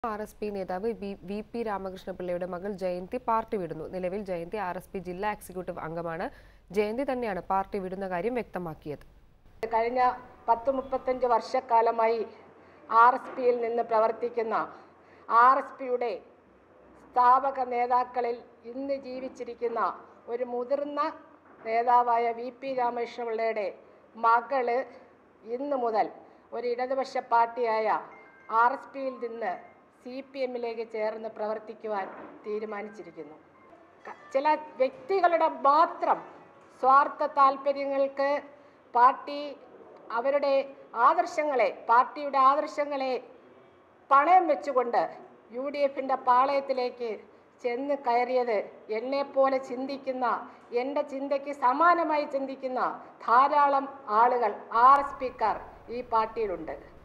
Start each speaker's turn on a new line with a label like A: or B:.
A: R S P നേതാവ് വി- വി പി രാമകൃഷ്ണപിള്ളയുടെ മകൾ ജയന്തി പാർട്ടി വിടുന്നു നിലവിൽ ജയന്തി ആർ എസ് പി ജില്ലാ എക്സിക്യൂട്ടീവ് അംഗമാണ് ജയന്തി തന്നെയാണ് പാർട്ടി വിടുന്ന കാര്യം വ്യക്തമാക്കിയത്
B: കഴിഞ്ഞ പത്ത് മുപ്പത്തഞ്ച് വർഷക്കാലമായി ആർ എസ് പിയിൽ നിന്ന് പ്രവർത്തിക്കുന്ന ആർ എസ് പിയുടെ സ്ഥാപക നേതാക്കളിൽ ഇന്ന് ജീവിച്ചിരിക്കുന്ന ഒരു മുതിർന്ന നേതാവായ വി പി രാമകൃഷ്ണപിള്ളയുടെ മകള് ഇന്ന് മുതൽ ഒരു ഇടതുപക്ഷ പാർട്ടിയായ ആർ എസ് പിയിൽ നിന്ന് സി പി എമ്മിലേക്ക് ചേർന്ന് പ്രവർത്തിക്കുവാൻ തീരുമാനിച്ചിരിക്കുന്നു ക- ചില വ്യക്തികളുടെ മാത്രം സ്വാർത്ഥ താല്പര്യങ്ങൾക്ക് പാർട്ടി അവരുടെ ആദർശങ്ങളെ പാർട്ടിയുടെ ആദർശങ്ങളെ പണയം വെച്ചുകൊണ്ട് യു ഡി എഫിൻ്റെ പാളയത്തിലേക്ക് ചെന്ന് കയറിയത് എന്നെപ്പോലെ ചിന്തിക്കുന്ന എൻ്റെ ചിന്തയ്ക്ക് സമാനമായി ചിന്തിക്കുന്ന ധാരാളം ആളുകൾ ആർ എസ് പിക്കാർ ഈ പാർട്ടിയിലുണ്ട്